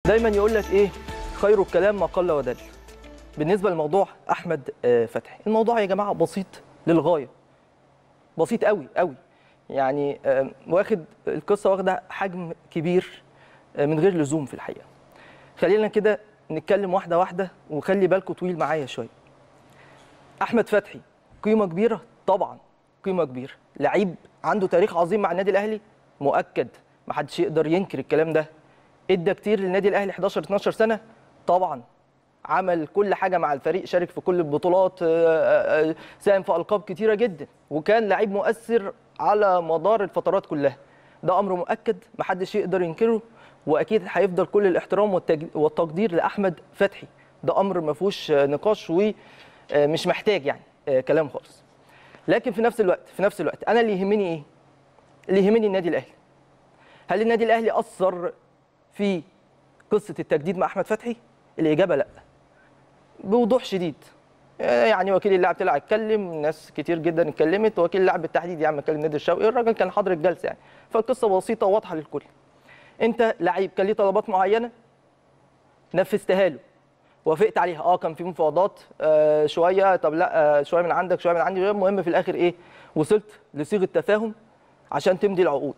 دايما يقول لك ايه خير الكلام ما قل ودل بالنسبه لموضوع احمد آه، فتحي الموضوع يا جماعه بسيط للغايه بسيط قوي قوي يعني آه، واخد القصه واخده حجم كبير آه، من غير لزوم في الحقيقه خلينا كده نتكلم واحده واحده وخلي بالكم طويل معايا شويه احمد فتحي قيمه كبيره طبعا قيمه كبيره لعيب عنده تاريخ عظيم مع النادي الاهلي مؤكد ما حدش يقدر ينكر الكلام ده ادى كتير للنادي الاهلي 11 12 سنه طبعا عمل كل حاجه مع الفريق شارك في كل البطولات آه، آه، آه، ساهم في القاب كتيره جدا وكان لعيب مؤثر على مدار الفترات كلها ده امر مؤكد محدش يقدر ينكره واكيد هيفضل كل الاحترام والتج- والتقدير لاحمد فتحي ده امر ما فيهوش آه، نقاش ومش محتاج يعني آه، كلام خالص لكن في نفس الوقت في نفس الوقت انا اللي يهمني ايه اللي يهمني النادي الاهلي هل النادي الاهلي اثر في قصه التجديد مع احمد فتحي الاجابه لا بوضوح شديد يعني وكيل اللاعب طلع اتكلم ناس كتير جدا اتكلمت وكيل اللاعب بالتحديد يا عم اتكلم نادر الشوقي الراجل كان حاضر الجلسه يعني فالقصه بسيطه وواضحه للكل انت لعيب كان ليه طلبات معينه نفذتها له وافقت عليها اه كان في مفاوضات آه شويه طب لا آه شويه من عندك شويه من عندي المهم في الاخر ايه وصلت لصيغه تفاهم عشان تمضي العقود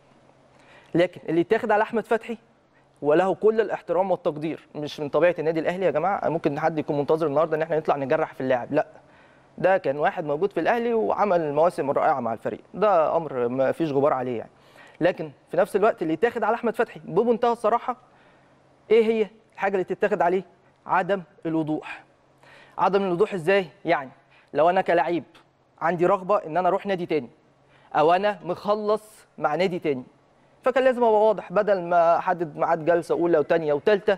لكن اللي يتاخد على احمد فتحي وله كل الاحترام والتقدير مش من طبيعه النادي الاهلي يا جماعه ممكن حد يكون منتظر النهارده ان احنا نطلع نجرح في اللاعب لا ده كان واحد موجود في الاهلي وعمل مواسم رائعه مع الفريق ده امر ما فيش غبار عليه يعني لكن في نفس الوقت اللي يتاخد على احمد فتحي بمنتهى الصراحه ايه هي الحاجه اللي تتاخد عليه عدم الوضوح عدم الوضوح ازاي يعني لو انا كلاعب عندي رغبه ان انا اروح نادي تاني او انا مخلص مع نادي تاني فكان لازم ابقى واضح بدل ما احدد ميعاد جلسه اولى وثانيه وثالثه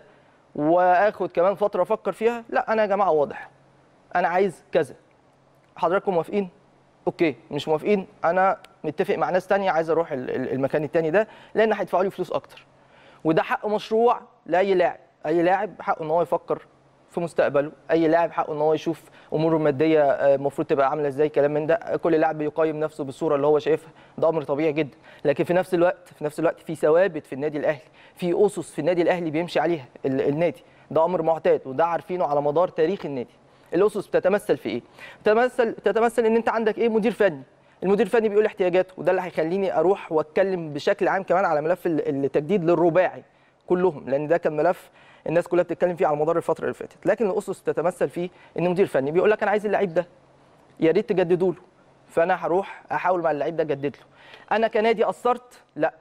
واخد كمان فتره افكر فيها لا انا يا جماعه واضح انا عايز كذا حضراتكم موافقين اوكي مش موافقين انا متفق مع ناس تانية عايز اروح ال- ال- المكان التاني ده لان هيدفعوا لي فلوس اكتر وده حق مشروع لاي لاعب اي لاعب حقه ان هو يفكر في مستقبله اي لاعب حقه ان هو يشوف اموره الماديه آه، المفروض تبقى عامله ازاي كلام من ده كل لاعب بيقيم نفسه بالصوره اللي هو شايفها ده امر طبيعي جدا لكن في نفس الوقت في نفس الوقت في ثوابت في النادي الاهلي في اسس في النادي الاهلي بيمشي عليها ال- النادي ده امر معتاد وده عارفينه على مدار تاريخ النادي الاسس بتتمثل في ايه تتمثل تتمثل ان انت عندك ايه مدير فني المدير الفني بيقول احتياجاته وده اللي هيخليني اروح واتكلم بشكل عام كمان على ملف ال- التجديد للرباعي كلهم لان ده كان ملف الناس كلها بتتكلم فيه على مدار الفتره اللي فاتت لكن الاسس تتمثل فيه ان مدير فني بيقول لك انا عايز اللعيب ده يا ريت تجددوا له فانا هروح احاول مع اللعيب ده اجدد له انا كنادي قصرت لا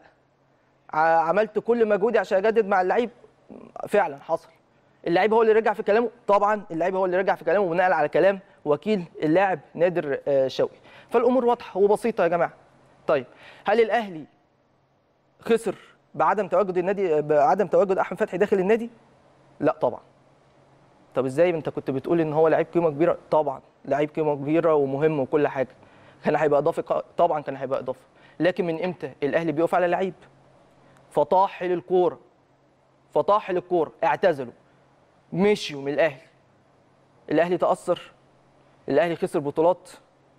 ع- عملت كل مجهودي عشان اجدد مع اللعيب فعلا حصل اللعيب هو اللي رجع في كلامه طبعا اللعيب هو اللي رجع في كلامه بناء على كلام وكيل اللاعب نادر آه، شوقي فالامور واضحه وبسيطه يا جماعه طيب هل الاهلي خسر بعدم تواجد النادي بعدم تواجد احمد فتحي داخل النادي لا طبعا طب ازاي انت كنت بتقول ان هو لعيب قيمه كبيره طبعا لعيب قيمه كبيره ومهم وكل حاجه كان هيبقى اضافه طبعا كان هيبقى اضافه لكن من امتى الاهلي بيقف على لعيب فطاح للكوره فطاح للكوره اعتزلوا مشيوا من الاهلي الاهلي تاثر الاهلي خسر بطولات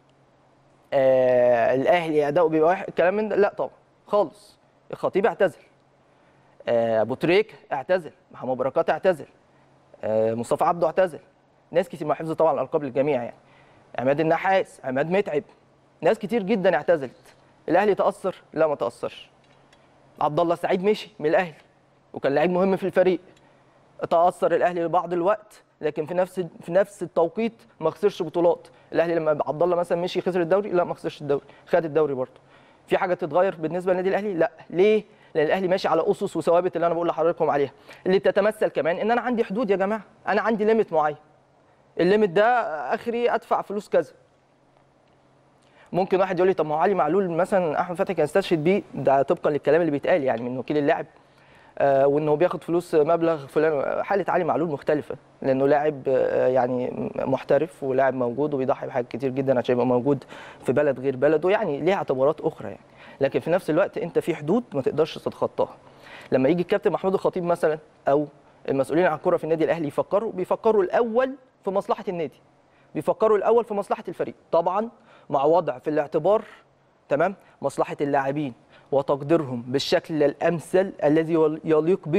آه الاهلي اداؤه بيبقى واحد الكلام من ده لا طبعا خالص الخطيب اعتزل آه ابو تريك اعتزل محمد بركات اعتزل آه مصطفى عبده اعتزل ناس كتير مع حفظ طبعا الالقاب للجميع يعني عماد النحاس عماد متعب ناس كتير جدا اعتزلت الاهلي تاثر لا ما تاثرش عبد الله السعيد مشي من الاهلي وكان لعيب مهم في الفريق تاثر الاهلي لبعض الوقت لكن في نفس في نفس التوقيت ما خسرش بطولات الاهلي لما عبد الله مثلا مشي خسر الدوري لا ما خسرش الدوري خد الدوري برضه في حاجه تتغير بالنسبه للنادي الاهلي لا ليه لان الاهلي ماشي على اسس وثوابت اللي انا بقول لحضراتكم عليها اللي بتتمثل كمان ان انا عندي حدود يا جماعه انا عندي ليميت معين الليميت ده اخري ادفع فلوس كذا ممكن واحد يقول لي طب ما هو علي معلول مثلا احمد فتحي كان استشهد بيه ده طبقا للكلام اللي بيتقال يعني من وكيل اللاعب آه، وان هو بياخد فلوس مبلغ فلان حاله علي معلول مختلفه لانه لاعب آه، يعني محترف ولاعب موجود وبيضحي بحاجات كتير جدا عشان يبقى موجود في بلد غير بلده يعني ليه اعتبارات اخرى يعني لكن في نفس الوقت انت في حدود ما تقدرش تتخطاها لما يجي الكابتن محمود الخطيب مثلا او المسؤولين عن الكره في النادي الاهلي يفكروا بيفكروا الاول في مصلحه النادي بيفكروا الاول في مصلحه الفريق طبعا مع وضع في الاعتبار تمام مصلحه اللاعبين وتقديرهم بالشكل الامثل الذي يليق بهم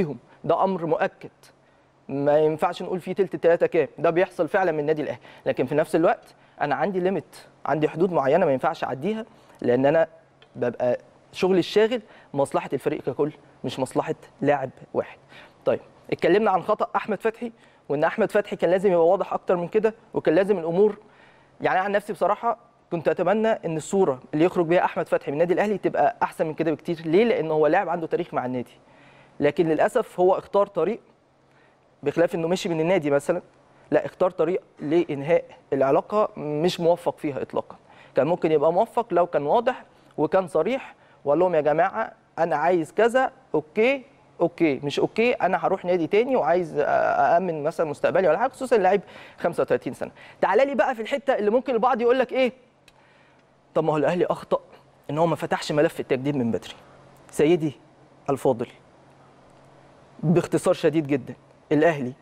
ده امر مؤكد ما ينفعش نقول فيه تلت تلاته كام ده بيحصل فعلا من النادي الاهلي لكن في نفس الوقت انا عندي ليميت عندي حدود معينه ما ينفعش اعديها لان انا ببقى شغلي الشاغل مصلحه الفريق ككل مش مصلحه لاعب واحد طيب اتكلمنا عن خطا احمد فتحي وان احمد فتحي كان لازم يبقى واضح اكتر من كده وكان لازم الامور يعني أنا عن نفسي بصراحه كنت اتمنى ان الصوره اللي يخرج بيها احمد فتحي من النادي الاهلي تبقى احسن من كده بكتير ليه لان هو لاعب عنده تاريخ مع النادي لكن للاسف هو اختار طريق بخلاف انه مشي من النادي مثلا لا اختار طريق لانهاء العلاقه مش موفق فيها اطلاقا كان ممكن يبقى موفق لو كان واضح وكان صريح وقال لهم يا جماعه انا عايز كذا اوكي اوكي مش اوكي انا هروح نادي تاني وعايز اامن مثلا مستقبلي ولا حاجه خصوصا اللاعب 35 سنه تعالى لي بقى في الحته اللي ممكن البعض يقول لك ايه طب ما هو الاهلي اخطا ان هو ما فتحش ملف التجديد من بدري سيدي الفاضل باختصار شديد جدا الاهلي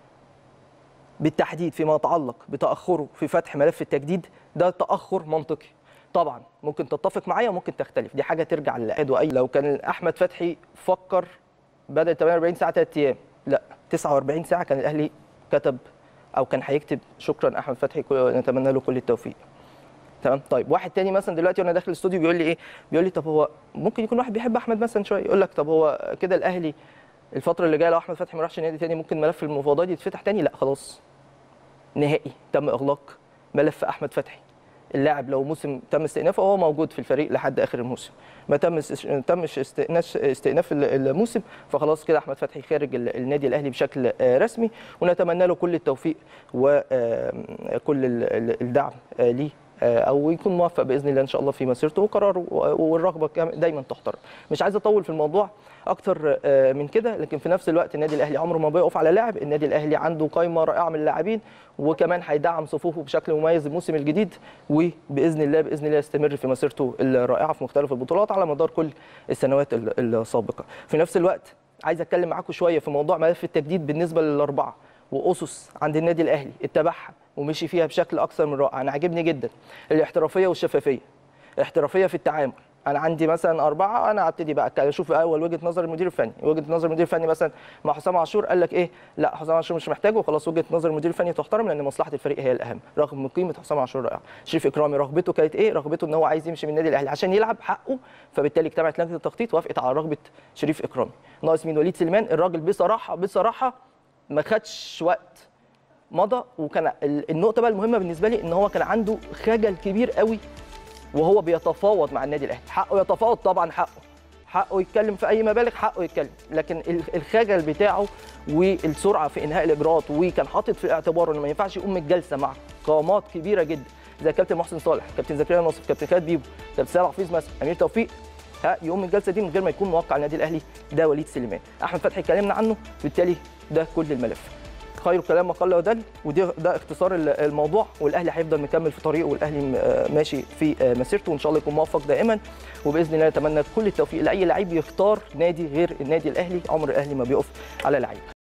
بالتحديد فيما يتعلق بتاخره في فتح ملف التجديد ده تاخر منطقي طبعا ممكن تتفق معايا وممكن تختلف دي حاجه ترجع للاعد واي لو كان احمد فتحي فكر بدل 48 ساعه 3 ايام لا 49 ساعه كان الاهلي كتب او كان هيكتب شكرا احمد فتحي نتمنى له كل التوفيق تمام طيب واحد تاني مثلا دلوقتي وانا داخل الاستوديو بيقول لي ايه بيقول لي طب هو ممكن يكون واحد بيحب احمد مثلا شويه يقول لك طب هو كده الاهلي الفتره اللي جايه لو احمد فتحي ما راحش نادي تاني ممكن ملف المفاوضات يتفتح تاني لا خلاص نهائي تم اغلاق ملف احمد فتحي اللاعب لو موسم تم استئنافه هو موجود في الفريق لحد اخر الموسم ما تم تمش استئناف استئناف الموسم فخلاص كده احمد فتحي خارج النادي الاهلي بشكل رسمي ونتمنى له كل التوفيق وكل الدعم ليه او يكون موفق باذن الله ان شاء الله في مسيرته وقراره والرغبه دايما تحترم مش عايز اطول في الموضوع اكتر من كده لكن في نفس الوقت النادي الاهلي عمره ما بيقف على لاعب النادي الاهلي عنده قائمه رائعه من اللاعبين وكمان هيدعم صفوفه بشكل مميز الموسم الجديد وباذن الله باذن الله يستمر في مسيرته الرائعه في مختلف البطولات على مدار كل السنوات السابقه في نفس الوقت عايز اتكلم معاكم شويه في موضوع ملف التجديد بالنسبه للاربعه واسس عند النادي الاهلي اتبعها ومشي فيها بشكل اكثر من رائع انا عاجبني جدا الاحترافيه والشفافيه الاحترافيه في التعامل انا عندي مثلا اربعه انا هبتدي بقى اشوف اول وجهه نظر المدير الفني وجهه نظر المدير الفني مثلا مع حسام عاشور قال لك ايه لا حسام عاشور مش محتاجه وخلاص وجهه نظر المدير الفني تحترم لان مصلحه الفريق هي الاهم رغم قيمه حسام عاشور رائعه شريف اكرامي رغبته كانت ايه رغبته ان هو عايز يمشي من النادي الاهلي عشان يلعب حقه فبالتالي اجتمعت لجنه التخطيط وافقت على رغبه شريف اكرامي ناقص مين وليد سليمان الراجل بصراحه بصراحه ما خدش وقت مضى وكان النقطه بقى المهمه بالنسبه لي ان هو كان عنده خجل كبير قوي وهو بيتفاوض مع النادي الاهلي حقه يتفاوض طبعا حقه حقه يتكلم في اي مبالغ حقه يتكلم لكن الخجل بتاعه والسرعه في انهاء الاجراءات وكان حاطط في اعتباره انه ما ينفعش يقوم الجلسه مع قامات كبيره جدا زي كابتن محسن صالح كابتن زكريا ناصر كابتن خالد بيبو كابتن سامح حفيظ مثلا امير توفيق ها يقوم الجلسه دي من غير ما يكون موقع النادي الاهلي ده وليد سليمان احمد فتحي اتكلمنا عنه بالتالي ده كل الملف خير كلام ما قل ودل ودي ده اختصار الموضوع والاهلي هيفضل مكمل في طريقه والاهلي ماشي في مسيرته وان شاء الله يكون موفق دائما وباذن الله نتمنى كل التوفيق لاي لعيب يختار نادي غير النادي الاهلي عمر الاهلي ما بيقف على لعيب